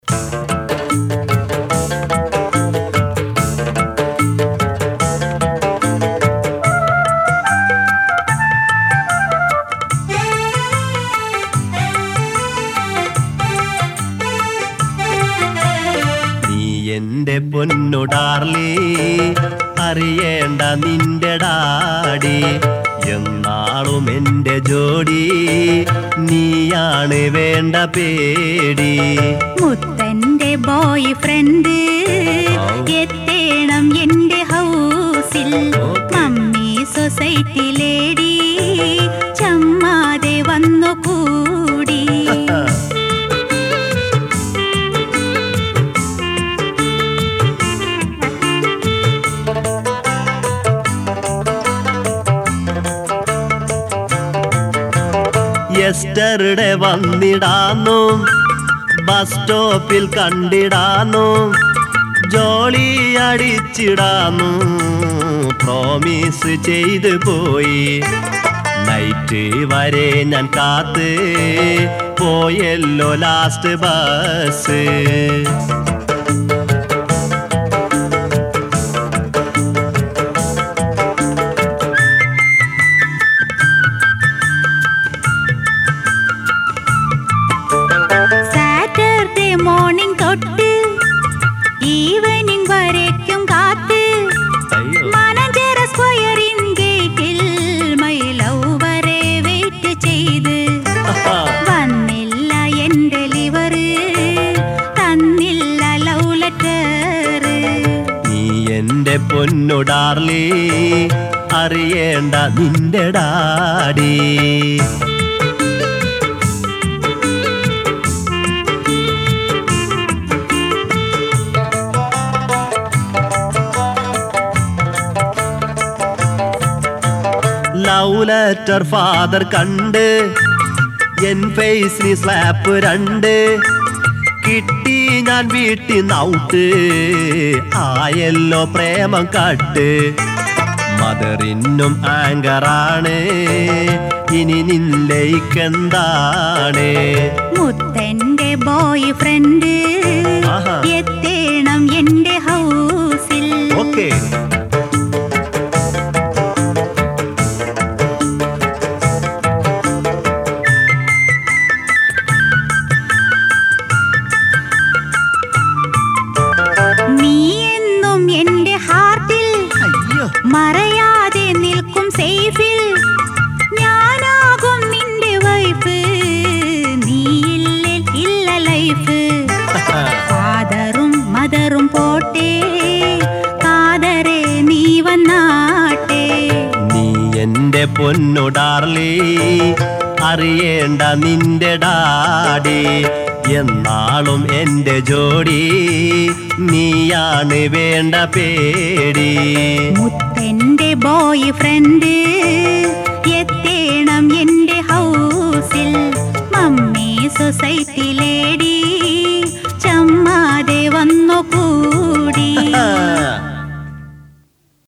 നീ എന്റെ പൊന്നു ഡാർലി അറിയേണ്ട നിന്റെ ഡാഡി എന്നാളും എന്റെ ജോഡി നീയാണ് വേണ്ട പേടി മുത്തന്റെ ബോയ് ഫ്രണ്ട് എത്തേണം എന്റെ ഹൗസിൽ മമ്മി സൊസൈറ്റി ലേഡി ചമ്മാതെ വന്നു കൂടി യെസ്റ്ററുടെ വന്നിടാന്നു ബസ് സ്റ്റോപ്പിൽ കണ്ടിടാന്നു ജോളി അടിച്ചിടാന്നു പ്രോമിസ് ചെയ്തു പോയി നൈറ്റ് വരെ ഞാൻ കാത്ത് പോയല്ലോ ലാസ്റ്റ് ബസ് സാറ്റർഡേ മോർണിംഗ് തൊട്ട് ഈവനിംഗ് വരയ്ക്കും കാത്ത് അയ്യോ മാനഞ്ചേര സ്ക്വയറിൻ ഗേറ്റിൽ മൈ ലവ് വരെ വെയിറ്റ് ചെയ്ത് വന്നില്ല എന്റെ ലിവർ തന്നില്ല ലവ് ലെറ്റർ നീ എന്റെ പൊന്നു ഡാർലി അറിയേണ്ട നിന്റെ ഡാഡി ലവ് ലെറ്റർ ഫാദർ കണ്ട് എൻ ഫേസിൽ സ്ലാപ്പ് രണ്ട് കിട്ടി ഞാൻ വീട്ടിൽ നൗട്ട് ആയല്ലോ പ്രേമം കട്ട് മദറിനും ആങ്കറാണ് ഇനി നിന്നിലേക്കെന്താണ് മുത്തന്റെ ബോയ് ഫ്രണ്ട് ആഹാ. എത്തേണം എന്റെ ഹൗസിൽ ഓക്കേ നീ എന്നും എന്റെ ഹാർട്ടിൽ അയ്യോ മറയാതെ നിൽക്കും സേഫിൽ ഞാനാകും നിന്റെ വൈഫ് നീയില്ലേ ഇല്ല ലൈഫ് ഫാദറും മദറും പോട്ടെ കാതരെ നീ വന്നാട്ടെ നീ എന്റെ പൊന്നു ഡാർലി അറിയേണ്ട നിന്റെ ഡാഡി എന്നാളും എന്റെ ജോഡി നീയാണ് വേണ്ട പേടി മുത്തന്റെ ബോയ് ഫ്രണ്ട് എത്തേണം എന്റെ ഹൗസിൽ മമ്മി സൊസൈറ്റി ലേഡി